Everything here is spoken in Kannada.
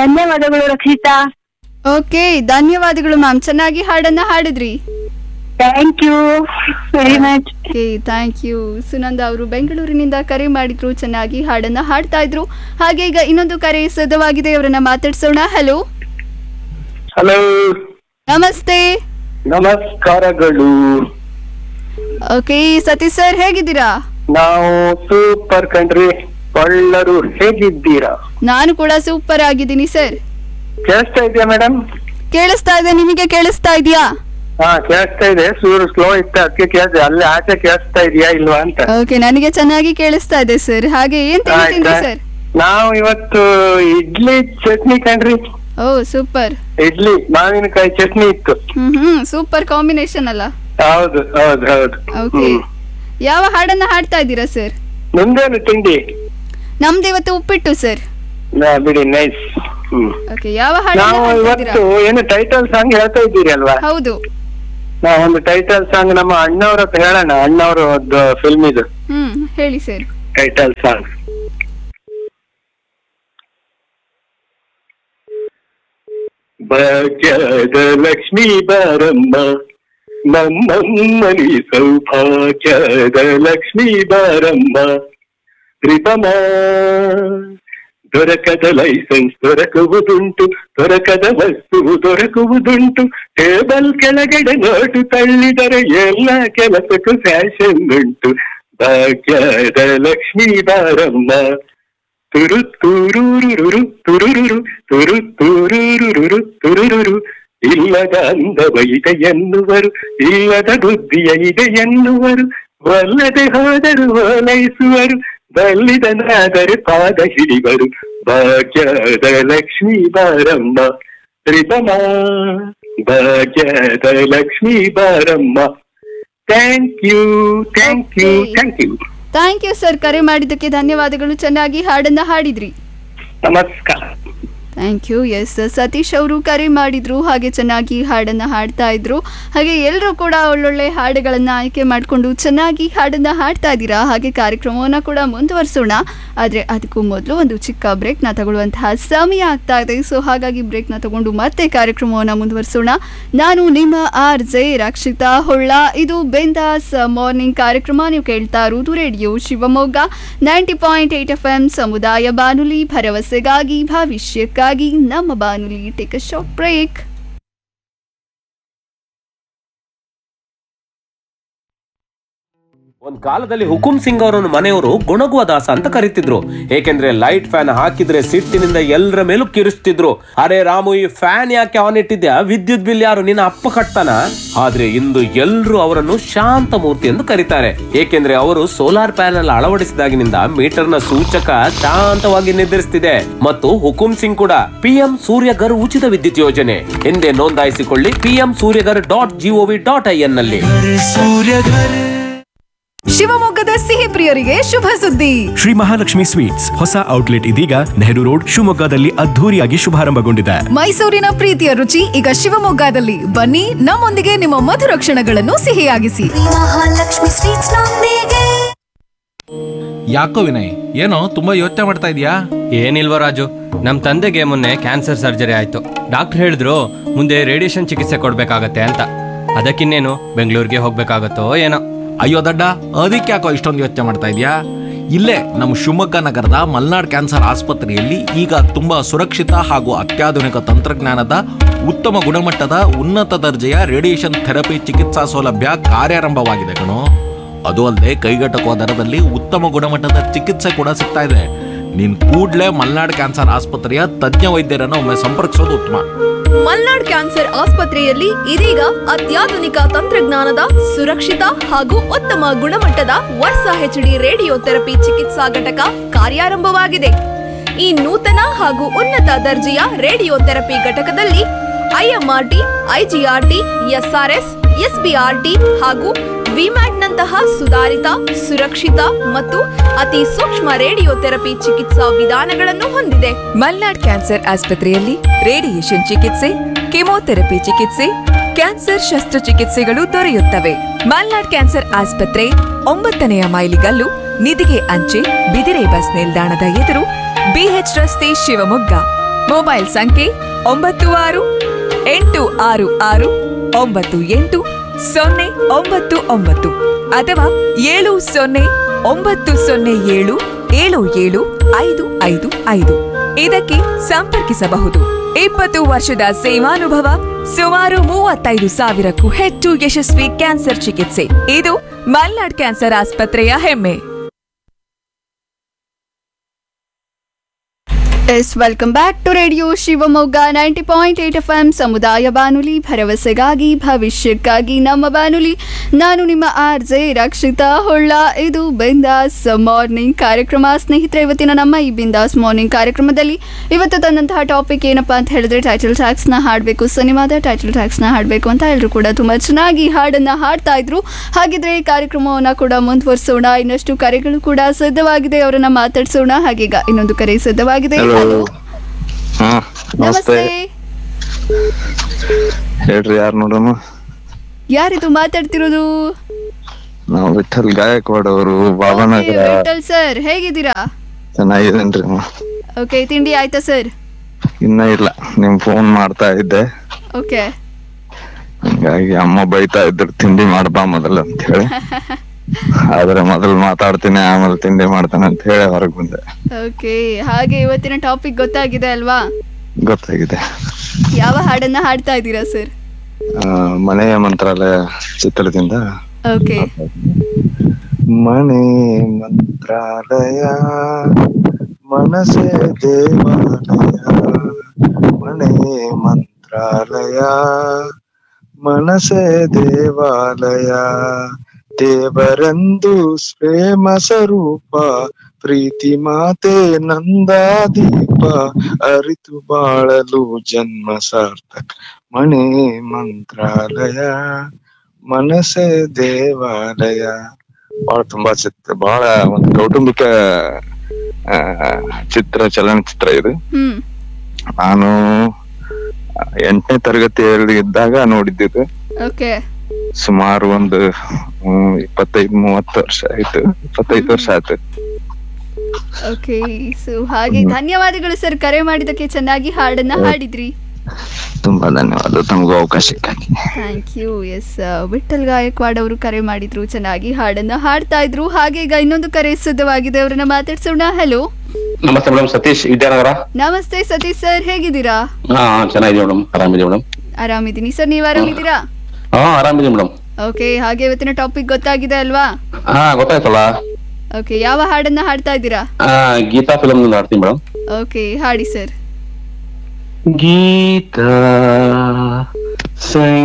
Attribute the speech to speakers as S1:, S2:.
S1: ಧನ್ಯವಾದಗಳು ರಕ್ಷಿತಾ
S2: ಓಕೆ ಧನ್ಯವಾದಗಳು ಮ್ಯಾಮ್ ಚೆನ್ನಾಗಿ ಹಾಡನ್ನ ಹಾಡಿದ್ರಿ
S1: thank you very much
S2: okay thank you Sunanda ಅವರು ಬೆಂಗಳೂರಿನಿಂದ ಕರೆ ಮಾಡಿದ್ರು ಚೆನ್ನಾಗಿ ಹಾಡನ್ನ ಹಾಡ್ತಾ ಇದ್ರು ಹಾಗೆ ಈಗ ಇನ್ನೊಂದು ಕರೆ ಸಿದ್ಧವಾಗಿದೆ ಅವರನ್ನ ಮಾತಾಡ್ಸೋಣ ಹಲೋ
S3: ಹಲೋ
S2: ನಮಸ್ತೆ
S3: ನಮಸ್ಕಾರಗಳು
S2: ಓಕೆ ಸತೀಶ್ ಸರ್ ಹೇಗಿದ್ದೀರಾ
S3: ನಾವು ಸೂಪರ್ ಕಂಡ್ರಿ ಒಳ್ಳರು ಹೇಗಿದ್ದೀರಾ
S2: ನಾನು ಕೂಡ ಸೂಪರ್ ಆಗಿದ್ದೀನಿ ಸರ್
S3: ಕೇಳಿಸ್ತಾ ಇದೆಯಾ ಮೇಡಮ್
S2: ಕೇಳಿಸ್ತಾ ಇದೆ ನಿಮಗೆ ಕೇಳಿಸ್ತಾ ಇದೆಯಾ
S3: ಹಾ ಕೇಳಿಸ್ತಾ ಇದೆ ಸೂರು ಸ್ಲೋ ಇತ್ತು ಅದಕ್ಕೆ ಕೇಳಿದೆ ಅಲ್ಲಿ ಆಚೆ ಕೇಳಿಸ್ತಾ ಇದೆಯಾ ಇಲ್ವಾ ಅಂತ
S2: ಓಕೆ ನನಗೆ ಚೆನ್ನಾಗಿ ಕೇಳಿಸ್ತಾ ಇದೆ ಸರ್ ಹಾಗೆ ಏನ್ ತಿಂಡಿ ತಿಂದ್ರಿ
S3: ಆಯ್ತಾ?
S2: ಸರ್
S3: ನಾವು ಇವತ್ತು ಇಡ್ಲಿ ಚಟ್ನಿ ಕಂಡ್ರಿ
S2: ಓ ಸೂಪರ್
S3: ಇಡ್ಲಿ ಮಾವಿನಕಾಯಿ ಚಟ್ನಿ ಇತ್ತು
S2: ಹ್ಮ್ ಹ್ಮ್ ಸೂಪರ್ ಕಾಂಬಿನೇಷನ್ ಅಲ್ಲ
S3: ಹೌದು ಹೌದು ಹೌದು
S2: ಓಕೆ
S3: ಹ್ಮ್.
S2: ಯಾವ ಹಾಡನ್ನ ಹಾಡ್ತಾ ಇದ್ದೀರಾ ಸರ್
S3: ನಿಮ್ದೇನು ತಿಂಡಿ
S2: ನಮ್ದು ಇವತ್ತು ಉಪ್ಪಿಟ್ಟು ಸರ್
S3: ನಾ ಬಿಡಿ ನೈಸ್ ಹ್ಮ್
S2: ಓಕೆ ಯಾವ ಹಾಡನ್ನ
S3: ನಾವು
S2: ಹಾಡ್ತಾ ಇದ್ದೀರಾ
S3: ಇವತ್ತು ಏನು ಟೈಟಲ್ ಸಾಂಗ್ ಹೇಳ್ತಾ ಇದ್ದೀರಿ ಅಲ್ವಾ
S2: ಹೌದು
S3: ನಾವು ಒಂದು ಟೈಟಲ್ ಸಾಂಗ್ ನಮ್ಮ ಅಣ್ಣವ್ರ ಹತ್ರ ಹೇಳೋಣ ಅಣ್ಣವ್ರ ಒಂದು ಫಿಲ್ಮ್ ಇದು
S2: ಹ್ಮ್ ಹೇಳಿ ಸರ್
S3: ಟೈಟಲ್ ಸಾಂಗ್ ಭಾಗ್ಯದ ಲಕ್ಷ್ಮೀ ಬಾರಮ್ಮ ನಮ್ಮಮ್ಮನಿ ಸೌಭಾಗ್ಯದ ಲಕ್ಷ್ಮೀ ಬಾರಮ್ಮ ತ್ರಿಪಮ ದೊರಕದ ಲೈಸೆನ್ಸ್ ದೊರಕುವುದುಂಟು ದೊರಕದ ವಸ್ತುವು ದೊರಕುವುದುಂಟು ಟೇಬಲ್ ಕೆಳಗಡೆ ನೋಟು ತಳ್ಳಿದರೆ ಎಲ್ಲ ಕೆಲಸಕ್ಕೂ ಫ್ಯಾಷನ್ ಉಂಟು ಭಾಗ್ಯದ ಲಕ್ಷ್ಮೀ ಬಾರಮ್ಮ ತುರು ತುರುರುರು ತುರುರುರು ತುರು ತುರುರುರು ತುರುರುರು ಇಲ್ಲದ ಅಂದವ ಇದೆ ಎನ್ನುವರು ಇಲ್ಲದ ಬುದ್ಧಿಯ ಇದೆ ಎನ್ನುವರು ಒಲ್ಲದೆ ಹೋದರು ಓಲೈಸುವರು ಬಲ್ಲಿದನಾದರೆ ಪಾದ ಹಿಡಿವರು ಭಾಗ್ಯದ ಲಕ್ಷ್ಮೀ ಬಾರಮ್ಮ ತ್ರಿಪಮ ಭಾಗ್ಯದ ಲಕ್ಷ್ಮೀ ಬಾರಮ್ಮ thank you thank you
S2: Okay.
S3: Thank you
S2: thank you sir ಕರೆ ಮಾಡಿದ್ದಕ್ಕೆ ಧನ್ಯವಾದಗಳು ಚೆನ್ನಾಗಿ ಹಾಡನ್ನ ಹಾಡಿದ್ರಿ
S3: ನಮಸ್ಕಾರ
S2: ಥ್ಯಾಂಕ್ ಯು ಎಸ್ ಸತೀಶ್ ಅವರು ಕರೆ ಮಾಡಿದ್ರು ಹಾಗೆ ಚೆನ್ನಾಗಿ ಹಾಡನ್ನ ಹಾಡ್ತಾ ಇದ್ರು ಹಾಗೆ ಎಲ್ಲರೂ ಕೂಡ ಒಳ್ಳೊಳ್ಳೆ ಹಾಡುಗಳನ್ನ ಆಯ್ಕೆ ಮಾಡಿಕೊಂಡು ಚೆನ್ನಾಗಿ ಹಾಡನ್ನ ಹಾಡ್ತಾ ಇದ್ದೀರಾ ಹಾಗೆ ಕಾರ್ಯಕ್ರಮವನ್ನ ಕೂಡ ಮುಂದುವರಿಸೋಣ ಆದರೆ ಅದಕ್ಕೂ ಮೊದಲು ಒಂದು ಚಿಕ್ಕ ಬ್ರೇಕ್ನ ತಗೊಳ್ಳುವಂತಹ ಸಮಯ ಆಗ್ತಾ ಇದೆ ಸೊ ಹಾಗಾಗಿ ಬ್ರೇಕ್ನ ತಗೊಂಡು ಮತ್ತೆ ಕಾರ್ಯಕ್ರಮವನ್ನ ಮುಂದುವರಿಸೋಣ ನಾನು ನಿಮ್ಮ ಆರ್ ಜೆ ರಕ್ಷಿತಾ ಹೊಳ್ಳ ಇದು ಬೆಂದಾಸ್ ಮಾರ್ನಿಂಗ್ ಕಾರ್ಯಕ್ರಮ ನೀವು ಕೇಳ್ತಾ ಇರುವುದು radio Shivamogga ninety point eight F M ಸಮುದಾಯ ಬಾನುಲಿ ಭರವಸೆಗಾಗಿ ಭವಿಷ್ಯಕ್ಕಾಗಿ ನಮ್ಮ ಬಾನುಲಿ ಟೇಕ್ ಅ ಶಾರ್ಟ್ ಬ್ರೇಕ್
S4: ಒಂದ್ ಕಾಲದಲ್ಲಿ ಹುಕುಂ ಸಿಂಗ್ ಅವರನ್ನು ಮನೆಯವರು ಗುಣಗುವ ದಾಸ ಅಂತ ಕರೀತಿದ್ರು ಏಕೆಂದ್ರೆ ಲೈಟ್ ಫ್ಯಾನ್ ಹಾಕಿದ್ರೆ ಸಿಟ್ಟಿನಿಂದ ಎಲ್ಲರ ಮೇಲೂ ಕಿರಿಸ್ತಿದ್ರು ಅರೆ ರಾಮು ಈ ಫ್ಯಾನ್ ಯಾಕೆ ಆನ್ ಇಟ್ಟಿದ್ಯಾ ವಿದ್ಯುತ್ ಬಿಲ್ ಯಾರು ನಿನ್ನ ಅಪ್ಪ ಕಟ್ತಾನ ಆದ್ರೆ ಇಂದು ಎಲ್ರು ಅವರನ್ನು ಶಾಂತ ಮೂರ್ತಿ ಎಂದು ಕರೀತಾರೆ ಏಕೆಂದ್ರೆ ಅವರು ಸೋಲಾರ್ ಪ್ಯಾನೆಲ್ ಅಳವಡಿಸಿದಾಗಿನಿಂದ ಮೀಟರ್ನ ಸೂಚಕ ಶಾಂತವಾಗಿ ನಿರ್ಧರಿಸ್ತಿದೆ ಮತ್ತು ಹುಕುಂ ಸಿಂಗ್ ಕೂಡ ಪಿಎಂ ಸೂರ್ಯಗರ್ ಉಚಿತ ವಿದ್ಯುತ್ ಯೋಜನೆ ಎಂದೇ ನೋಂದಾಯಿಸಿಕೊಳ್ಳಿ PM Suryaghar dot GOV dot I N ನಲ್ಲಿ
S5: ಶಿವಮೊಗ್ಗದ ಸಿಹಿ ಪ್ರಿಯರಿಗೆ ಶುಭ ಸುದ್ದಿ
S6: ಶ್ರೀ ಮಹಾಲಕ್ಷ್ಮಿ ಸ್ವೀಟ್ಸ್ ಹೊಸ ಔಟ್ಲೆಟ್ ಇದೀಗ ನೆಹರು ರೋಡ್ ಶಿವಮೊಗ್ಗದಲ್ಲಿ ಅದ್ಧೂರಿಯಾಗಿ ಶುಭಾರಂಭಗೊಂಡಿದೆ
S5: ಮೈಸೂರಿನ ಪ್ರೀತಿಯ ರುಚಿ ಈಗ ಶಿವಮೊಗ್ಗದಲ್ಲಿ ಬನ್ನಿ ನಮ್ಮೊಂದಿಗೆ ನಿಮ್ಮ ಮಧುರ ಕ್ಷಣಗಳನ್ನು ಸಿಹಿಯಾಗಿಸಿ
S7: ಮಹಾಲಕ್ಷ್ಮಿ ಸ್ವೀಟ್ಸ್ ನೊಂದಿಗೆ
S8: ಯಾಕೋ ವಿನಯ್ ಏನೋ ತುಂಬಾ ಯೋಚನೆ ಮಾಡ್ತಾ ಇದೀಯಾ
S9: ಏನಿಲ್ವ ರಾಜು ನಮ್ಮ ತಂದೆಗೆ ಮೊನ್ನೆ ಕ್ಯಾನ್ಸರ್ ಸರ್ಜರಿ ಆಯ್ತು ಡಾಕ್ಟರ್ ಹೇಳಿದ್ರು ಮುಂದೆ ರೇಡಿಯೇಷನ್ ಚಿಕಿತ್ಸೆ ಕೊಡ್ಬೇಕಾಗತ್ತೆ ಅಂತ ಅದಕ್ಕಿನ್ನೇನು ಬೆಂಗಳೂರಿಗೆ ಹೋಗ್ಬೇಕಾಗತ್ತೋ ಏನೋ
S8: ಅಯ್ಯೋ ದಡ್ಡ ಅದಕ್ಕೆ ಯಾಕೋ ಇಷ್ಟೊಂದು ಯೋಚನೆ ಮಾಡ್ತಾ ಇದೀಯಾ ಇಲ್ಲೇ ನಮ್ಮ ಶಿವಮೊಗ್ಗ ನಗರದ ಮಲ್ನಾಡ್ ಕ್ಯಾನ್ಸರ್ ಆಸ್ಪತ್ರೆಯಲ್ಲಿ ಈಗ ತುಂಬಾ ಸುರಕ್ಷಿತ ಹಾಗೂ ಅತ್ಯಾಧುನಿಕ ತಂತ್ರಜ್ಞಾನದ ಉತ್ತಮ ಗುಣಮಟ್ಟದ ಉನ್ನತ ದರ್ಜೆಯ ರೇಡಿಯೇಷನ್ ಥೆರಪಿ ಚಿಕಿತ್ಸಾ ಸೌಲಭ್ಯ ಕಾರ್ಯಾರಂಭವಾಗಿದೆ ಕಣೋ ಅದು ಅಲ್ಲದೆ ಕೈಗೆಟಕುವ ದರದಲ್ಲಿ ಉತ್ತಮ ಗುಣಮಟ್ಟದ ಚಿಕಿತ್ಸೆ ಕೂಡ ಸಿಗ್ತಾ ಇದೆ ನೀನ್ ಕೂಡ್ಲೇ ಮಲ್ನಾಡ್ ಕ್ಯಾನ್ಸರ್ ಆಸ್ಪತ್ರೆಯ ತಜ್ಞ ವೈದ್ಯರನ್ನು ಒಮ್ಮೆ ಸಂಪರ್ಕಿಸೋದು ಉತ್ತಮ
S5: ಮಲ್ನಾಡ್ ಕ್ಯಾನ್ಸರ್ ಆಸ್ಪತ್ರೆಯಲ್ಲಿ ಇದೀಗ ಅತ್ಯಾಧುನಿಕ ತಂತ್ರಜ್ಞಾನದ ಸುರಕ್ಷಿತ ಹಾಗೂ ಉತ್ತಮ ಗುಣಮಟ್ಟದ ವರ್ಸಾ ಹೆಚ್ಡಿ ರೇಡಿಯೋ ಥೆರಪಿ ಚಿಕಿತ್ಸಾ ಘಟಕ ಕಾರ್ಯಾರಂಭವಾಗಿದೆ ಈ ನೂತನ ಹಾಗೂ ಉನ್ನತ ದರ್ಜೆಯ ರೇಡಿಯೋ ಥೆರಪಿ ಘಟಕದಲ್ಲಿ ಐಎಂಆರ್ಟಿ ಐಜಿಆರ್ಟಿ ಎಸ್ಆರ್ಎಸ್ ಎಸ್ಬಿಆರ್ಟಿ ಹಾಗೂ ವಿಮ್ಯಾಟ್ನಂತಹ ಸುಧಾರಿತ ಸುರಕ್ಷಿತ ಮತ್ತು ಅತಿ ಸೂಕ್ಷ್ಮ ರೇಡಿಯೋ ಥೆರಪಿ ಚಿಕಿತ್ಸಾ ವಿಧಾನಗಳನ್ನು ಹೊಂದಿದೆ
S10: ಮಲ್ನಾಡ್ ಕ್ಯಾನ್ಸರ್ ಆಸ್ಪತ್ರೆಯಲ್ಲಿ ರೇಡಿಯೇಷನ್ ಚಿಕಿತ್ಸೆ ಕೆಮೊಥೆರಪಿ ಚಿಕಿತ್ಸೆ ಕ್ಯಾನ್ಸರ್ ಶಸ್ತ್ರಚಿಕಿತ್ಸೆಗಳು ದೊರೆಯುತ್ತವೆ ಮಲ್ನಾಡ್ ಕ್ಯಾನ್ಸರ್ ಆಸ್ಪತ್ರೆ ಒಂಬತ್ತನೆಯ ಮೈಲಿಗಲ್ಲು ನಿಧಿಗೆ ಅಂಚೆ ಬಿದಿರೆ ಬಸ್ ನಿಲ್ದಾಣದ ಎದುರು ಬಿಎಚ್ ರಸ್ತೆ ಶಿವಮೊಗ್ಗ ಮೊಬೈಲ್ ಸಂಖ್ಯೆ ಒಂಬತ್ತು ಆರು ಎಂಟು ಆರು ಆರು ಒಂಬತ್ತು ಎಂಟು ಸೊನ್ನೆ ಒಂಬತ್ತು ಒಂಬತ್ತು ಅಥವಾ ಏಳು ಸೊನ್ನೆ ಒಂಬತ್ತು ಸೊನ್ನೆ ಏಳು ಏಳು ಏಳು ಐದು ಐದು ಐದು ಇದಕ್ಕೆ ಸಂಪರ್ಕಿಸಬಹುದು ಇಪ್ಪತ್ತು ವರ್ಷದ ಸೇವಾನುಭವ ಸುಮಾರು ಮೂವತ್ತೈದು ಸಾವಿರಕ್ಕೂ ಹೆಚ್ಚು ಯಶಸ್ವಿ ಕ್ಯಾನ್ಸರ್ ಚಿಕಿತ್ಸೆ ಇದು ಮಲ್ನಾಡ್ ಕ್ಯಾನ್ಸರ್ ಆಸ್ಪತ್ರೆಯ ಹೆಮ್ಮೆ
S2: yes welcome back to radio Shivamogga ninety point eight F M ಸಮುದಾಯ ಬಾನುಲಿ ಭರವಸೆಗಾಗಿ ಭವಿಷ್ಯಕ್ಕಾಗಿ ನಮ್ಮ ಬಾನುಲಿ ನಾನು ನಿಮ್ಮ ಆರ್ ಜೆ ರಕ್ಷಿತಾ ಹೊಳ್ಳ ಇದು ಬಿಂದಾಸ್ ಮಾರ್ನಿಂಗ್ ಕಾರ್ಯಕ್ರಮ ಸ್ನೇಹಿತರೆ ಇವತ್ತಿನ ನಮ್ಮ ಈ ಬಿಂದಾಸ್ ಮಾರ್ನಿಂಗ್ ಕಾರ್ಯಕ್ರಮದಲ್ಲಿ ಇವತ್ತು ತಂದಂತಹ ಟಾಪಿಕ್ ಏನಪ್ಪಾ ಅಂತ ಹೇಳಿದ್ರೆ ಟೈಟಲ್ ಟ್ರ್ಯಾಕ್ಸ್ನ ಹಾಡಬೇಕು ಸಿನಿಮಾದ ಟೈಟಲ್ ಟ್ರ್ಯಾಕ್ಸ್ನ ಹಾಡಬೇಕು ಅಂತ ಎಲ್ಲರೂ ಕೂಡ ತುಂಬ ಚೆನ್ನಾಗಿ ಹಾಡನ್ನು ಹಾಡ್ತಾ ಇದ್ರು ಹಾಗಿದ್ರೆ ಈ ಕಾರ್ಯಕ್ರಮವನ್ನು ಕೂಡ ಮುಂದುವರಿಸೋಣ ಇನ್ನಷ್ಟು ಕರೆಗಳು ಕೂಡ ಸಿದ್ಧವಾಗಿದೆ ಅವರನ್ನ ಮಾತಾಡ್ಸೋಣ ಹಾಗೀಗ ಇನ್ನೊಂದು ಕರೆ ಸಿದ್ಧವಾಗಿದೆ
S3: ಹಲೋ ಹಾ ನಮಸ್ತೆ
S2: ನಮಸ್ತೆ
S3: ಹೇಳ್ರಿ ಯಾರು ನೋಡೋಣ
S2: ಯಾರಿದು ಮಾತಾಡ್ತಿರೋದು
S3: ನಾವು ವಿಠಲ್ ಗಾಯಕ್ವಾಡ್ ಅವರು
S2: Okay,
S3: ಬಾಬಾನಗರ
S2: ವಿಠಲ್ ಸರ್ ಹೇಗಿದ್ದೀರಾ
S3: ಚೆನ್ನಾಗಿದೇನ್ರಿ
S2: ಓಕೆ ತಿಂಡಿ ಆಯ್ತಾ ಸರ್
S3: ಇನ್ನ ಇಲ್ಲ ನಿಮ್ ಫೋನ್ ಮಾಡ್ತಾ ಇದ್ದೆ
S2: ಓಕೆ
S3: ಹಂಗಾಗಿ ಅಮ್ಮ ಬೈತಾ ಇದ್ರು ತಿಂಡಿ ಮಾಡ್ಬಾ ಮೊದಲು ಅಂತ ಹೇಳಿ ಆದ್ರೆ ಮೊದಲು ಮಾತಾಡ್ತೀನಿ ಆಮೇಲೆ ತಿಂಡಿ ಮಾಡ್ತಾನೆ ಅಂತ ಹೇಳಿ ಹೊರಗ್ ಬಂದೆ
S2: ಓಕೆ ಹಾಗೆ ಇವತ್ತಿನ ಟಾಪಿಕ್ ಗೊತ್ತಾಗಿದೆ ಅಲ್ವಾ
S3: ಗೊತ್ತಾಗಿದೆ
S2: ಯಾವ ಹಾಡನ್ನ ಹಾಡ್ತಾ ಇದ್ದೀರಾ ಸರ್
S3: ಆ, ಮನೆಯ ಮಂತ್ರಾಲಯ ಚಿತ್ರದಿಂದ
S2: ಓಕೆ
S3: ಮನೆ ಮಂತ್ರಾಲಯ ಮನಸೆ ದೇವಾಲಯ ಮನೆ ಮಂತ್ರಾಲಯ ಮನಸೆ ದೇವಾಲಯ ದೇವರೆಂದು ಪ್ರೇಮ ಸ್ವರೂಪ ಪ್ರೀತಿ ಮಾತೆ ನಂದಾದೀಪ ಅರಿತು ಬಾಳಲು ಜನ್ಮ ಸಾರ್ಥಕ ಮನೆ ಮಂತ್ರಾಲಯ ಮನಸ್ಸೇ ದೇವಾಲಯ ಬಹಳ ತುಂಬಾ ಚಿತ್ರ ಬಹಳ ಒಂದು ಕೌಟುಂಬಿಕ ಆ, ಚಿತ್ರ ಚಲನಚಿತ್ರ ಇದು
S2: ಹ್ಮ್
S3: ನಾನು ಎಂಟನೇ ತರಗತಿಯಲ್ಲಿ ಇದ್ದಾಗ ನೋಡಿದ್ದಿದ್ದು
S2: ಓಕೆ
S3: ಸುಮಾರು ಒಂದು ಹ್ಮ್, ಇಪ್ಪತ್ತೈದು ಮೂವತ್ತು ವರ್ಷ ಆಯ್ತು ಇಪ್ಪತ್ತೈದು ವರ್ಷ ಆಯ್ತು
S2: ಓಕೆ ಸೊ ಹಾಗೆ ಧನ್ಯವಾದಗಳು ಸರ್ ಕರೆ ಮಾಡಿದ್ದಕ್ಕೆ ಚೆನ್ನಾಗಿ ಹಾಡನ್ನ ಹಾಡಿದ್ರಿ
S3: ತುಂಬಾ ಧನ್ಯವಾದ ತಮಗೂ ಅವಕಾಶಕ್ಕಾಗಿ
S2: thank you S Vithal Gaikwad ಅವರು ಕರೆ ಮಾಡಿದ್ರು ಚೆನ್ನಾಗಿ ಹಾಡನ್ನ ಹಾಡ್ತಾ ಇದ್ರು ಹಾಗೆ ಈಗ ಇನ್ನೊಂದು ಕರೆ ಸಿದ್ಧವಾಗಿದೆ ಅವರನ್ನ ಮಾತಾಡ್ಸೋಣ ಹಲೋ
S11: ನಮಸ್ತೆ ಮೇಡಮ್ ಸತೀಶ್ ವಿದ್ಯಾನಗರ
S2: ನಮಸ್ತೆ ಸತೀಶ್ ಸರ್ ಹೇಗಿದ್ದೀರಾ
S11: ಹಾ ಚೆನ್ನಾಗಿದೆ ಮೇಡಮ್ ಆರಾಮಿದೆ ಮೇಡಮ್
S2: ಆರಾಮಿದ್ದೀನಿ ಸರ್ ನೀವು ಆರಾಮಿದ್ದೀರಾ
S11: ಹಾ ಆರಾಮಿದೆ ಮೇಡಮ್
S2: ಓಕೆ ಹಾಗೆ ಇವತ್ತಿನ ಟಾಪಿಕ್ ಗೊತ್ತಾಗಿದೆ ಅಲ್ವಾ
S11: ಹಾ ಗೊತ್ತಾಯ್ತಲ್ಲ
S2: ಓಕೆ ಯಾವ ಹಾಡನ್ನ ಹಾಡ್ತಾ ಇದ್ದೀರಾ
S11: ಆ, ಗೀತಾ ಫಿಲಮ್ ಆಡ್ತೀನಿ ಮೇಡಮ್
S2: ಓಕೆ ಹಾಡಿ ಸರ್
S11: ಗೀತಾ